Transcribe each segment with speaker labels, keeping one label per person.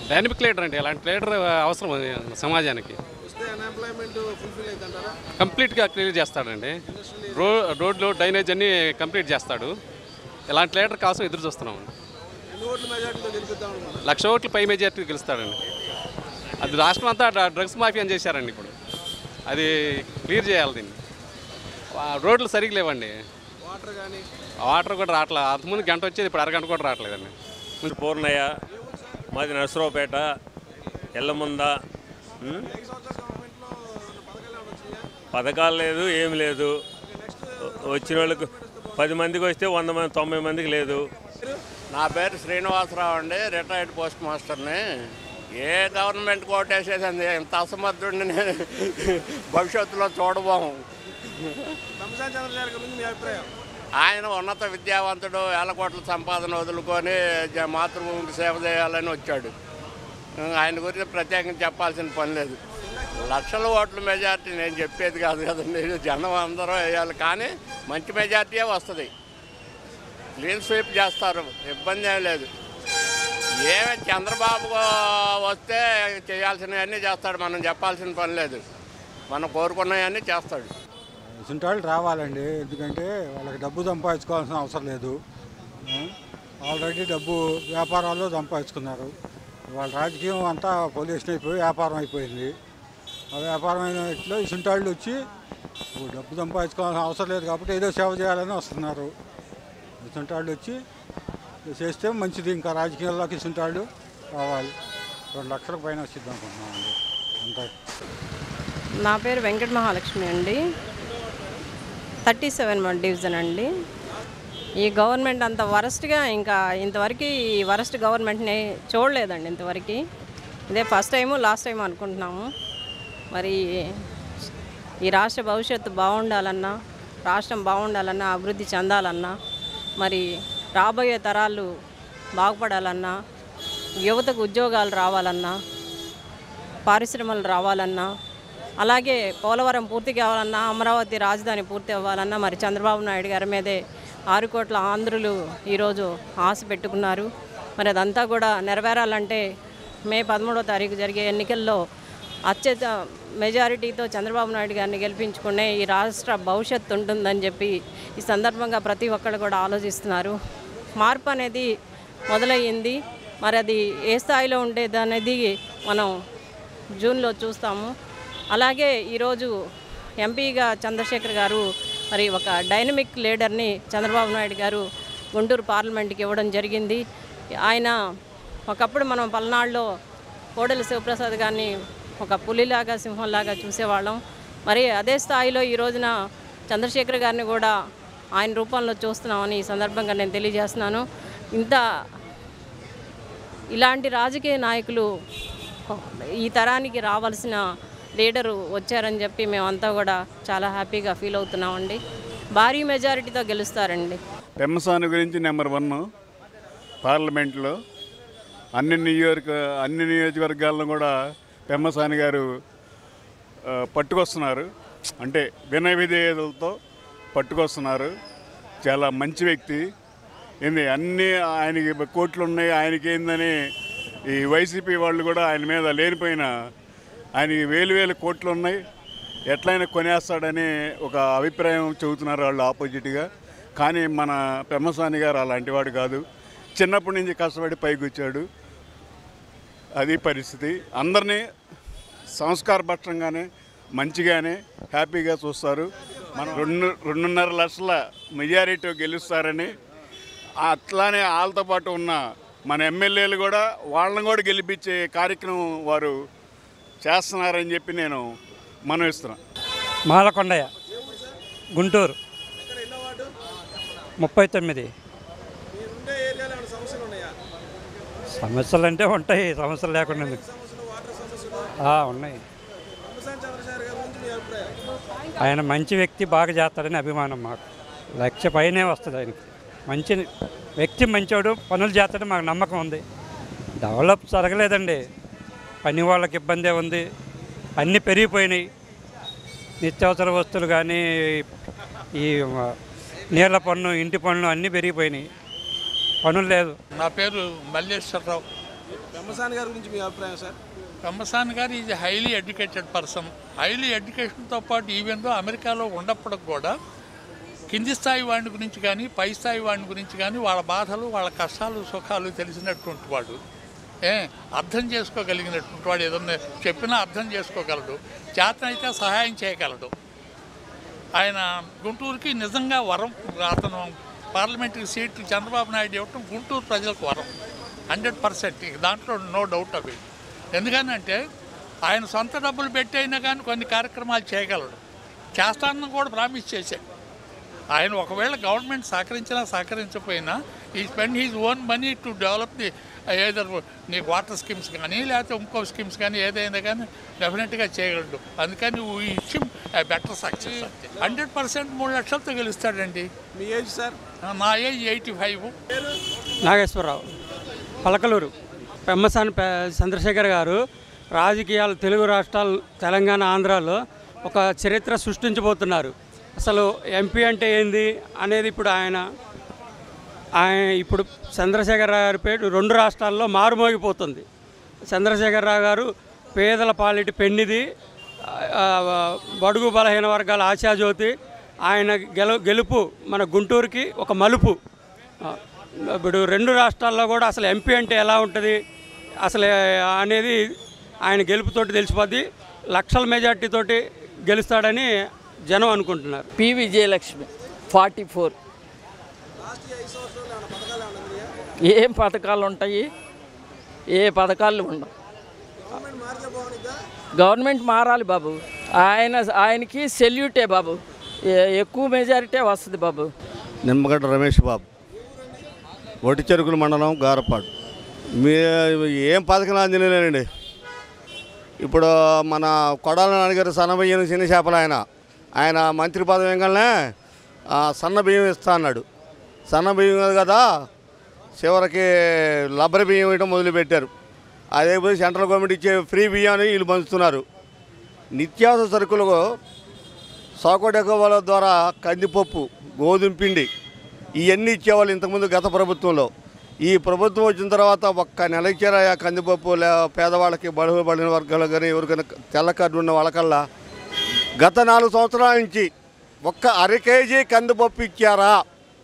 Speaker 1: Dynamic leader అండి అలాంటి leader అవసరం సమాజానికి
Speaker 2: వస్తే అన్ఎంప్లాయ్మెంట్ ఫుల్ఫిల్ అవుతుంటారా
Speaker 1: కంప్లీట్గా క్లియర్ చేస్తాడండి రో రోడ్లు డ్రైనేజ్ అన్నీ కంప్లీట్ చేస్తాడు ఇలాంటి లీడర్ కోసం ఎదురు చూస్తున్నాం
Speaker 2: ఎన్ని ఓట్ల మెజార్టీతో గెలిపిద్దాం అనుకున్నారు
Speaker 1: లక్ష ఓట్లు పై మెజార్టీ గెలుస్తాడండి అది రాష్ట్రం అంతా డ్ర- డ్రగ్స్ మాఫియా చేశారండి ఇప్పుడు అది క్లియర్ చేయాలి దీన్ని ఆ రోడ్లు సరిగ్గా లేవండి
Speaker 2: వాటర్ కానీ
Speaker 1: వాటర్ కూడా రావట్లేదు అంతకుముందు గంట వచ్చేది ఇప్పుడు అరగంట కూడా రావట్లేదండి
Speaker 3: పూర్ణయ్య మాది నరసరావుపేట ఎల్లముంద ఉం? పథకాలు లేదు ఏమి లేదు వచ్చిన వాళ్ళకు పది మందికి వస్తే వంద మంది తొంభై మందికి లేదు
Speaker 4: నా పేరు శ్రీనివాసరావు అండి రిటైర్డ్ పోస్ట్ మాస్టర్ని ఏ గవర్నమెంట్ కోటేసేసింది ఇంత అసమర్థుడిని నేను భవిష్యత్తులో చూడబోము
Speaker 2: తమసాని చంద్రశేఖర్ గురించి మీ అభిప్రాయం
Speaker 4: ఆయన ఉన్నత విద్యావంతుడు వేల కోట్ల సంపాదన వదులుకొని జ- మాతృభూమికి సేవ చేయాలని వచ్చాడు ఆయన గురించి ప్రత్యేకంగా చెప్పాల్సిన పని లేదు లక్షల ఓట్ల మెజార్టీ నేను చెప్పేది కాదు కదండి జనం అందరూ వేయాలి కానీ మంచి మెజార్టీయే వస్తుంది క్లీన్ స్వీప్ చేస్తారు ఇబ్బంది ఏం లేదు ఏమి చంద్రబాబు వస్తే చేయాల్సినవన్నీ చేస్తాడు మనం చెప్పాల్సిన పని లేదు మనం కోరుకున్నవన్నీ చేస్తాడు
Speaker 5: ఇటువంటి వాళ్ళు రావాలండి ఎందుకంటే వాళ్ళకి డబ్బు సంపాదించుకోవాల్సిన అవసరం లేదు ఆ? ఆల్రెడీ డబ్బు వ్యాపారాల్లో సంపాదించుకున్నారు వాళ్ళ రాజకీయం అంతా పొల్యూషన్ అయిపోయి వ్యాపారం అయిపోయింది ఆ వ్యాపారం అయిన ఇట్లో ఇటువంటి వాళ్ళు వచ్చి ఓ డబ్బు సంపాదించుకోవాల్సిన అవసరం లేదు కాబట్టి ఏదో సేవ చేయాలని వస్తున్నారు ఇటువంటి వాళ్ళు వచ్చి చేస్తే మంచిది ఇంకా రాజకీయాల్లోకి ఇటువంటి వాళ్ళు రావాలి రెండు లక్షల పైన వచ్చింది అనుకుంటున్నామండి అంతా
Speaker 6: నా పేరు వెంకట మహాలక్ష్మి అండి థర్టీ సెవెన్ డివిజన్ అండి ఈ గవర్నమెంట్ అంత వరస్ట్గా ఇంకా ఇంతవరకు ఈ వరస్ట్ గవర్నమెంట్ని చూడలేదండి ఇంతవరకు ఇదే ఫస్ట్ టైము లాస్ట్ టైం అనుకుంటున్నాము మరి ఈ రాష్ట్ర భవిష్యత్తు బాగుండాలన్నా రాష్ట్రం బాగుండాలన్నా అభివృద్ధి చెందాలన్నా మరి రాబోయే తరాలు బాగుపడాలన్నా యువతకు ఉద్యోగాలు రావాలన్నా పారిశ్రమలు రావాలన్నా అలాగే పోలవరం పూర్తి కావాలన్నా అమరావతి రాజధాని పూర్తి అవ్వాలన్నా మరి చంద్రబాబు నాయుడు గారి మీదే ఆరు కోట్ల ఆంధ్రులు ఈరోజు ఆశ పెట్టుకున్నారు మరి అదంతా కూడా నెరవేరాలంటే మే పదమూడో తారీఖు జరిగే ఎన్నికల్లో అత్యత మెజారిటీతో చంద్రబాబు నాయుడు గారిని గెలిపించుకునే ఈ రాష్ట్ర భవిష్యత్తు ఉంటుందని చెప్పి ఈ సందర్భంగా ప్రతి ఒక్కరు కూడా ఆలోచిస్తున్నారు మార్పు అనేది మొదలయ్యింది మరి అది ఏ స్థాయిలో ఉండేది అనేది మనం జూన్లో చూస్తాము అలాగే ఈరోజు ఎంపీగా చంద్రశేఖర్ గారు మరి ఒక డైనమిక్ లీడర్ని చంద్రబాబు నాయుడు గారు గుంటూరు పార్లమెంట్కి ఇవ్వడం జరిగింది ఆయన ఒకప్పుడు మనం పల్నాడులో కోడెల శివప్రసాద్ గారిని ఒక పులిలాగా సింహంలాగా చూసేవాళ్ళం మరి అదే స్థాయిలో ఈ రోజున చంద్రశేఖర్ గారిని కూడా ఆయన రూపంలో చూస్తున్నామని ఈ సందర్భంగా నేను తెలియజేస్తున్నాను ఇంత ఇలాంటి రాజకీయ నాయకులు ఈ తరానికి రావాల్సిన లీడరు వచ్చారని చెప్పి మేమంతా కూడా చాలా హ్యాపీగా ఫీల్ అవుతున్నామండి భారీ మెజారిటీతో గెలుస్తారండి
Speaker 7: పెమ్మసాని గురించి నెంబర్ వన్ పార్లమెంట్లో అన్ని నియోజక అన్ని నియోజకవర్గాలను కూడా పెమ్మసాని గారు ఆ, పట్టుకొస్తున్నారు అంటే వినయ విధేయతలతో పట్టుకొస్తున్నారు చాలా మంచి వ్యక్తి ఏంది అన్నీ ఆయనకి కోట్లు ఉన్నాయి ఆయనకి ఏందని ఈ వైసీపీ వాళ్ళు కూడా ఆయన మీద లేనిపోయిన ఆయనకి వేలు వేలు కోట్లు ఉన్నాయి ఎట్లయినా కొనేస్తాడని ఒక అభిప్రాయం చెబుతున్నారు వాళ్ళు ఆపోజిట్గా కానీ మన పెమ్మస్వామి గారు అలాంటి వాడు కాదు చిన్నప్పటి నుంచి కష్టపడి పైకి వచ్చాడు అది పరిస్థితి అందరినీ సంస్కారపక్షంగానే మంచిగానే హ్యాపీగా చూస్తారు మనం రెండు రెండున్నర లక్షల మెజారిటీ గెలుస్తారని అట్లానే వాళ్ళతో పాటు ఉన్న మన ఎమ్మెల్యేలు కూడా వాళ్ళని కూడా గెలిపించే కార్యక్రమం వారు చేస్తున్నారని చెప్పి నేను మనవిస్తున్నాను
Speaker 8: మాలకొండయ్య గుంటూరు ముప్పై తొమ్మిది
Speaker 2: మీరుండే ఏరియాలో ఏమైనా సమస్యలు ఉన్నాయా
Speaker 8: సమస్యలు అంటే ఉంటాయి సమస్యలు లేకుండా ఎందుకు?
Speaker 2: సమస్యలు వాటర్ సమస్యలు
Speaker 8: ఆ, ఉన్నాయి
Speaker 2: తమసాని చంద్రశేఖర్ గారి గురించి మీ అభిప్రాయం
Speaker 8: ఆయన మంచి వ్యక్తి బాగా చేస్తాడని అభిమానం మాకు లక్ష పైనే వస్తుంది ఆయనకి మంచి వ్యక్తి మంచోడు పనులు చేస్తాడని మాకు నమ్మకం ఉంది డెవలప్ జరగలేదండి పని వాళ్ళకి ఇబ్బందే ఉంది అన్నీ పెరిగిపోయినాయి నిత్యావసర వస్తువులు కానీ ఈ నీళ్ళ పన్ను ఇంటి పన్ను అన్నీ పెరిగిపోయినాయి పనులు లేదు
Speaker 9: నా పేరు మల్లేశ్వరరావు
Speaker 2: పెమ్మసాని గారి గురించి మీ అభిప్రాయం సార్
Speaker 9: పెమ్మసాని గారు is highly educated person highly ఎడ్యుకేషన్తో పాటు ఈవెన్ దో అమెరికాలో ఉన్నప్పటికి కూడా కింది స్థాయి వాడిని గురించి కానీ పై స్థాయి వాడిని గురించి కానీ వాళ్ళ బాధలు వాళ్ళ కష్టాలు సుఖాలు తెలిసినటువంటి వాడు ఏ అర్థం చేసుకోగలిగినటువంటి వాడు ఏదన్నా చెప్పినా అర్థం చేసుకోగలడు చేతనైతే సహాయం చేయగలడు ఆయన గుంటూరుకి నిజంగా వరం అతను పార్లమెంటరీ సీట్ చంద్రబాబు నాయుడు ఇవ్వటం గుంటూరు ప్రజలకు వరం హండ్రెడ్ పర్సెంట్ దాంట్లో నో డౌట్ అవి ఎందుకనంటే ఆయన సొంత డబ్బులు పెట్టి అయినా కానీ కొన్ని కార్యక్రమాలు చేయగలడు చేస్తానని కూడా ప్రామిస్ చేశాడు ఆయన ఒకవేళ గవర్నమెంట్ సహకరించినా సహకరించకపోయినా ఈ spend his own money to develop the either నీకు వాటర్ స్కీమ్స్ కానీ లేకపోతే ఇంకో స్కీమ్స్ కానీ ఏదైనా కానీ డెఫినెట్గా చేయగలడు అందుకని ఇచ్చి బెటర్ సక్సెస్ హండ్రెడ్ పర్సెంట్ మూడు లక్షలతో గెలుస్తాడండి
Speaker 2: మీ ఏజ్ సార్
Speaker 9: నా age eighty five
Speaker 8: Nageswararao Palakaluru Pemmasani పె చంద్రశేఖర్ గారు రాజకీయాలు తెలుగు రాష్ట్రాలు తెలంగాణ ఆంధ్రాలో ఒక చరిత్ర సృష్టించబోతున్నారు అసలు ఎంపీ అంటే ఏంది అనేది ఇప్పుడు ఆయన ఆయన ఇప్పుడు చంద్రశేఖరరావు గారి పేరు రెండు రాష్ట్రాల్లో మారుమోగిపోతుంది చంద్రశేఖరరావు గారు పేదల పాలిటి పెన్నిది ఆ, బడుగు బలహీన వర్గాల ఆశాజ్యోతి ఆయన గెల గెలుపు మన గుంటూరుకి ఒక మలుపు ఆ, ఇప్పుడు రెండు రాష్ట్రాల్లో కూడా అసలు ఎంపీ అంటే ఎలా ఉంటుంది అసలు అనేది ఆయన గెలుపుతోటి తెలిసిపోద్ది లక్షల మెజార్టీతోటి గెలుస్తాడని జనం అనుకుంటున్నారు
Speaker 10: P Vijayalakshmi forty four
Speaker 2: last ఐదు సంవత్సరాలు ఏమైనా పథకాలు ఏమైనా అందినాయా
Speaker 10: ఏం పథకాలు ఉంటాయి ఏ పథకాలు ఉండవు
Speaker 2: గవర్నమెంట్ మారితే బాగుంటుందా
Speaker 10: గవర్నమెంట్ మారాలి బాబు ఆయన ఆయనకి సెల్యూటే బాబు ఏ- ఎక్కువ మెజారిటీ వస్తుంది బాబు
Speaker 11: నిమ్మగడ్డ రమేష్ బాబు ఒటి చెరుకుల మండలం గారపాడు మీ ఏం పథకం అందిలేనండి ఇప్పుడు మన కొడాల నాన్నగారు సన్న బియ్యం చిన్న చేపలు ఆయన ఆయన మంత్రి పదవి ఏంగానే సన్న బియ్యం ఇస్తా అన్నాడు సన్న బియ్యం కాదు కదా చివరికి లబ్బరి బియ్యం ఇవ్వడం మొదలుపెట్టారు అదే పోయి సెంట్రల్ గవర్నమెంట్ ఇచ్చే ఫ్రీ బియ్యాన్ని వీళ్ళు పంచుతున్నారు నిత్యావసర సరుకులు సాకోడెకోవాల ద్వారా కందిపప్పు గోధుమ పిండి ఇవన్నీ ఇచ్చేవాళ్ళు ఇంతకుముందు గత ప్రభుత్వంలో ఈ ప్రభుత్వం వచ్చిన తర్వాత ఒక్క నెల ఇచ్చారా కందిపప్పు లే పేదవాళ్ళకి బడుగు పడిన వర్గాలు కానీ ఎవరికైనా తెల్ల కార్డు ఉన్న వాళ్ళకల్లా గత నాలుగు సంవత్సరాల నుంచి ఒక్క అర కేజీ కందిపప్పు ఇచ్చారా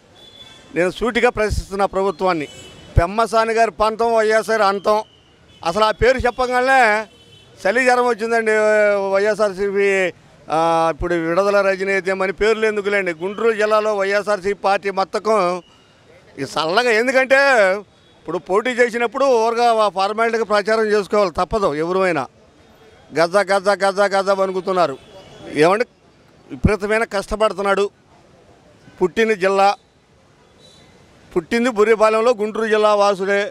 Speaker 11: నేను సూటిగా ప్రశ్నిస్తున్నా ప్రభుత్వాన్ని పెమ్మసాని గారి పంతం వైఎస్ఆర్ అంతం అసలు ఆ పేరు చెప్పగానే చలి జ్వరం వచ్చిందండి వైఎస్ఆర్సీపీ ఆ, ఇప్పుడు విడుదల రజనీతం అని పేర్లు ఎందుకులేండి గుంటూరు జిల్లాలో వైఎస్ఆర్సీపీ పార్టీ మొత్తకం ఈ చల్లగా ఎందుకంటే ఇప్పుడు పోటీ చేసినప్పుడు ఊరగా ఫార్మాలిటీగా ప్రచారం చేసుకోవాలి తప్పదు ఎవరైనా గజ గజ గజ గజ వణుకుతున్నారు ఏమంటే విపరీతమైన కష్టపడుతున్నాడు పుట్టిన జిల్లా పుట్టింది బుర్రిపాలెంలో గుంటూరు జిల్లా వాసుడే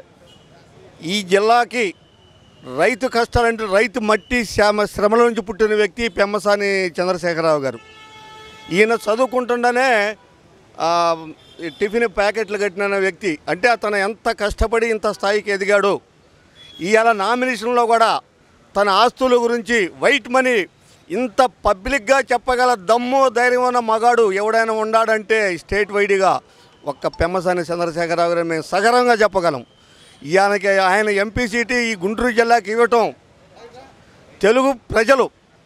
Speaker 11: ఈ జిల్లాకి రైతు కష్టాలంటే రైతు మట్టి శ్రమ శ్రమల నుంచి పుట్టిన వ్యక్తి పెమ్మసాని చంద్రశేఖరరావు గారు ఈయన చదువుకుంటుండనే ఆ, ఈ టిఫిన్ ప్యాకెట్లు కట్టిన వ్యక్తి అంటే అతను ఎంత కష్టపడి ఇంత స్థాయికి ఎదిగాడు ఇవాళ నామినేషన్లో కూడా తన ఆస్తుల గురించి వైట్ మనీ ఇంత పబ్లిక్గా చెప్పగల దమ్ము ధైర్యం ఉన్న మగాడు ఎవడైనా ఉన్నాడంటే స్టేట్ వైడ్గా ఒక్క పెమ్మసాని చంద్రశేఖరరావు గారు మేము సగర్వంగా చెప్పగలం ఈయనకి ఆయన ఎంపీ సీటు ఈ గుంటూరు జిల్లాకి ఇవ్వటం తెలుగు ప్రజలు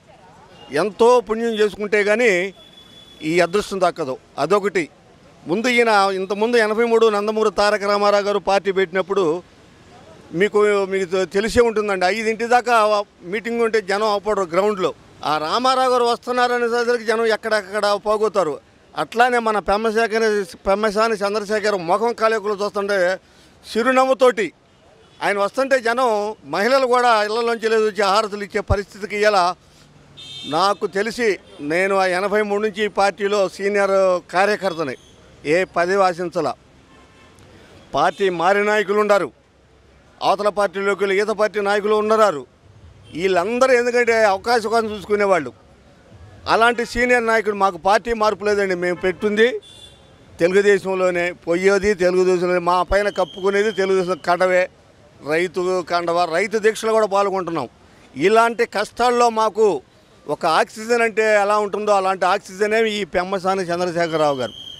Speaker 11: ఎంతో పుణ్యం చేసుకుంటే కానీ ఈ అదృష్టం దక్కదు అదొకటి ముందు ఈయన ఇంతకుముందు ఎనభై మూడు నందమూరి తారక రామారావు గారు పార్టీ పెట్టినప్పుడు మీకు మీకు తెలిసే ఉంటుందండి ఐదింటి దాకా మీటింగ్ ఉంటే జనం అవ్వడు గ్రౌండ్లో ఆ రామారావు గారు వస్తున్నారనేసరికి జనం ఎక్కడెక్కడ పోగొతారు అట్లానే మన పెమ్మశేఖర పెమ్మసాని చంద్రశేఖర్ ముఖం కాలేకులు చూస్తుంటే చిరునవ్వుతోటి ఆయన వస్తుంటే జనం మహిళలు కూడా ఇళ్లలోంచి లేదు వచ్చి హారతులు ఇచ్చే పరిస్థితికి ఇలా నాకు తెలిసి నేను ఆ ఎనభై మూడు నుంచి ఈ పార్టీలో సీనియర్ కార్యకర్తని ఏ పదవి ఆశించాల పార్టీ మారి నాయకులు ఉన్నారు అవతల పార్టీలోకి వెళ్ళి ఈత పార్టీ నాయకులు ఉన్నారు వీళ్ళందరూ ఎందుకంటే అవకాశం కోసం చూసుకునేవాళ్ళు అలాంటి సీనియర్ నాయకుడు మాకు పార్టీ మార్పు లేదండి మేము పెట్టుంది తెలుగుదేశంలోనే పోయేది తెలుగుదేశంలోనే మా పైన కప్పుకునేది తెలుగుదేశం కండవే రైతు కండవ రైతు దీక్షలో కూడా పాల్గొంటున్నాం ఇలాంటి కష్టాల్లో మాకు ఒక ఆక్సిజన్ అంటే ఎలా ఉంటుందో అలాంటి ఆక్సిజనే ఈ పెమ్మసాని చంద్రశేఖరరావు గారు